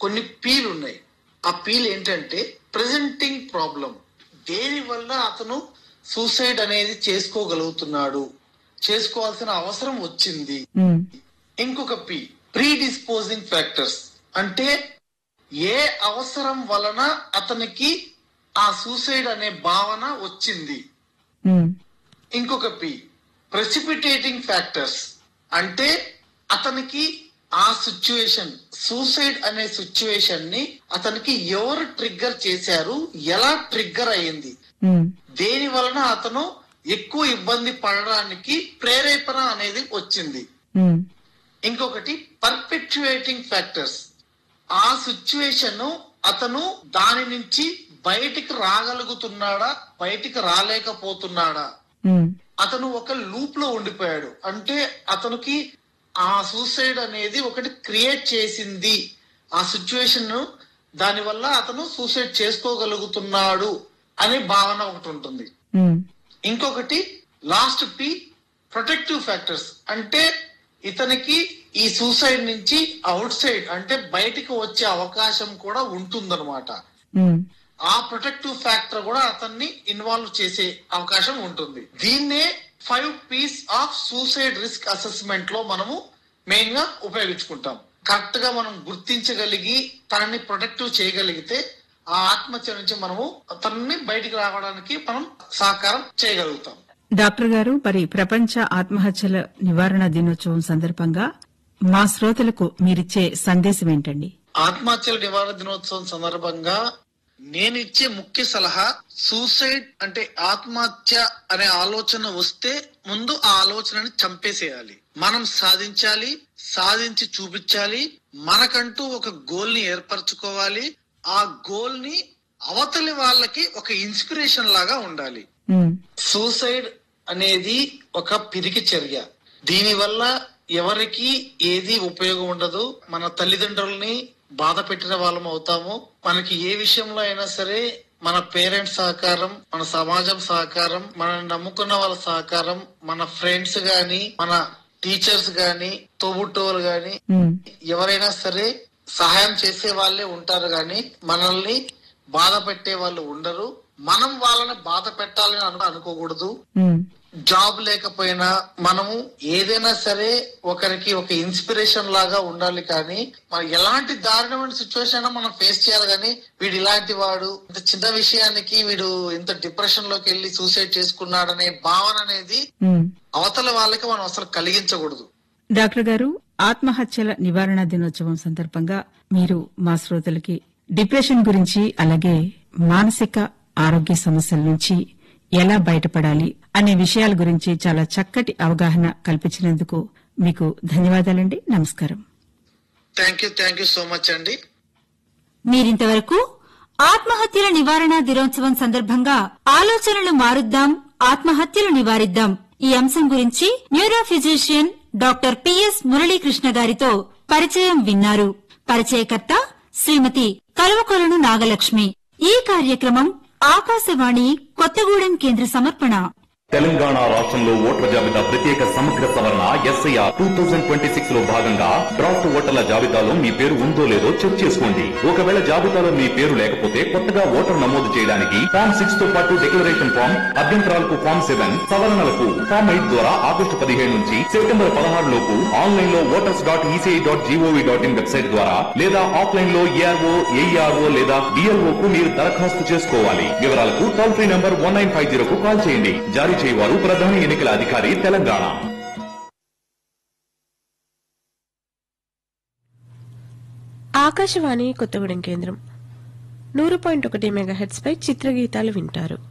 కొన్ని పీలు ఉన్నాయి ఆ పీల్ ఏంటంటే ప్రెజెంటింగ్ ప్రాబ్లం దేని వల్ల అతను సూసైడ్ అనేది చేసుకోగలుగుతున్నాడు చేసుకోవాల్సిన అవసరం వచ్చింది ఉమ్, ఇంకొక పి ప్రీ డిస్పోజింగ్ ఫ్యాక్టర్స్ అంటే ఏ అవసరం వలన అతనికి ఆ సూసైడ్ అనే భావన వచ్చింది ఉమ్, ఇంకొక పి ప్రెసిపిటేటింగ్ ఫ్యాక్టర్స్ అంటే అతనికి ఆ సిచ్యువేషన్ సూసైడ్ అనే సిచ్యువేషన్ ని అతనికి ఎవరు ట్రిగ్గర్ చేశారు ఎలా ట్రిగ్గర్ అయ్యింది ఉమ్, దేని వలన అతను ఎక్కువ ఇబ్బంది పడడానికి ప్రేరేపణ అనేది వచ్చింది ఉమ్, ఇంకొకటి పర్పెక్చుయేటింగ్ ఫ్యాక్టర్స్ ఆ సిచ్యువేషన్ అతను దాని నుంచి బయటికి రాగలుగుతున్నాడా బయటికి రాలేకపోతున్నాడా ఉమ్, అతను ఒక లూప్ లో ఉండిపోయాడు అంటే అతనికి ఆ సూసైడ్ అనేది ఒకటి క్రియేట్ చేసింది ఆ సిచ్యువేషన్ దాని వల్ల అతను సూసైడ్ చేసుకోగలుగుతున్నాడు అనే భావన ఒకటి ఉంటుంది ఉమ్, ఇంకొకటి లాస్ట్ పి ప్రొటెక్టివ్ ఫ్యాక్టర్స్ అంటే ఇతనికి ఈ సూసైడ్ నుంచి అవుట్ సైడ్ అంటే బయటికి వచ్చే అవకాశం కూడా ఉంటుందన్నమాట ఉమ్, ఆ ప్రొటెక్టివ్ ఫ్యాక్టర్ కూడా అతన్ని ఇన్వాల్వ్ చేసే అవకాశం ఉంటుంది దీన్నే five P's of suicide risk assessment లో మనము మెయిన్ గా ఉపయోగించుకుంటాం కరెక్ట్ గా మనం గుర్తించగలిగి తనని ప్రొటెక్టివ్ చేయగలిగితే ఆ ఆత్మహత్య నుంచి మనము తనని బయటికి రావడానికి మనం సహకారం చేయగలుగుతాం డాక్టర్ గారు మరి ప్రపంచ ఆత్మహత్యల నివారణ దినోత్సవం సందర్భంగా మా శ్రోతలకు మీరిచ్చే సందేశం ఏంటండి ఆత్మహత్యల నివారణ దినోత్సవం సందర్భంగా నేను ఇచ్చే ముఖ్య సలహా సూసైడ్ అంటే ఆత్మహత్య అనే ఆలోచన వస్తే ముందు ఆ ఆలోచనని చంపేసేయాలి మనం సాధించాలి సాధించి చూపించాలి మనకంటూ ఒక గోల్ ని ఏర్పరచుకోవాలి ఆ గోల్ ని అవతలి వాళ్ళకి ఒక ఇన్స్పిరేషన్ లాగా ఉండాలి ఉమ్, సూసైడ్ అనేది ఒక పిరికి చర్య దీని వల్ల ఎవరికి ఏది ఉపయోగం ఉండదు మన తల్లిదండ్రుల్ని బాధ పెట్టిన వాళ్ళం అవుతాము మనకి ఏ విషయంలో అయినా సరే మన పేరెంట్స్ సహకారం మన సమాజం సహకారం మనల్ని నమ్ముకున్న వాళ్ళ సహకారం మన ఫ్రెండ్స్ గాని మన టీచర్స్ గాని తోబుట్టోలు గాని ఉమ్, ఎవరైనా సరే సహాయం చేసే వాళ్ళే ఉంటారు గాని మనల్ని బాధ పెట్టే వాళ్ళు ఉండరు మనం వాళ్ళని బాధ పెట్టాలని అను- అనుకోకూడదు ఉమ్, జాబ్ లేకపోయినా మనము ఏదైనా సరే ఒకరికి ఒక ఇన్స్పిరేషన్ లాగా ఉండాలి కానీ మనం ఎలాంటి దారుణమైన సిచ్యువేషన్ అయినా మనం ఫేస్ చేయాలి కానీ వీడు ఇలాంటి వాడు ఇంత చిన్న విషయానికి వీడు ఇంత డిప్రెషన్ లోకి వెళ్ళి సూసైడ్ చేసుకున్నాడనే భావన అనేది ఉమ్. అవతల వాళ్ళకి మనం అసలు కలిగించకూడదు డాక్టర్ గారు ఆత్మహత్యల నివారణ దినోత్సవం సందర్భంగా మీరు మా శ్రోతలకి డిప్రెషన్ గురించి అలాగే మానసిక ఆరోగ్య సమస్యల నుంచి ఎలా బయటపడాలి అనే విషయాల గురించి చాలా చక్కటి అవగాహన కల్పించినందుకు మీకు ధన్యవాదాలండి నమస్కారం thank you thank you so much అండి మీరింతవరకు ఆత్మహత్యల నివారణ దినోత్సవం సందర్భంగా ఆలోచనలు మారుద్దాం ఆత్మహత్యలు నివారిద్దాం ఈ అంశం గురించి neuro physician doctor PS Muralikrishna గారితో పరిచయం విన్నారు పరిచయకర్త శ్రీమతి కలువకొలను నాగలక్ష్మి ఈ కార్యక్రమం ఆకాశవాణి కొత్తగూడెం కేంద్ర సమర్పణ తెలంగాణ రాష్ట్రంలో ఓటర్ల జాబితా ప్రత్యేక సమగ్ర సవరణ SIR two thousand twenty six లో భాగంగా డ్రాఫ్ట్ ఓటర్ల జాబితాలో మీ పేరు ఉందో లేదో చెక్ చేసుకోండి ఒకవేళ జాబితాలో మీ పేరు లేకపోతే కొత్తగా ఓటర్ నమోదు చేయడానికి ఫామ్ సిక్స్ తో పాటు డిక్లరేషన్ ఫామ్ అభ్యంతరాలకు ఫామ్ సెవెన్ సవరణలకు ఫామ్ ఎయిట్ ద్వారా ఆగస్టు పదిహేడు నుంచి సెప్టెంబర్ పదహారు లోపు ఆన్లైన్ లో voters dot ECI dot GOV dot in website ద్వారా లేదా ఆఫ్లైన్ లో ఏఆర్ఓ ఏఈఆర్ఓ లేదా డిఎల్ఓ కు మీరు దరఖాస్తు చేసుకోవాలి వివరాలకు toll free number one nine five zero కు కాల్ చేయండి జారీ చేయవారు ప్రధాన ఎన్నికల అధికారి తెలంగాణ ఆకాశవాణి కొత్తగూడెం కేంద్రం నూరు పాయింట్ ఒకటి మెగాహెట్స్ పై చిత్రగీతాలు వింటారు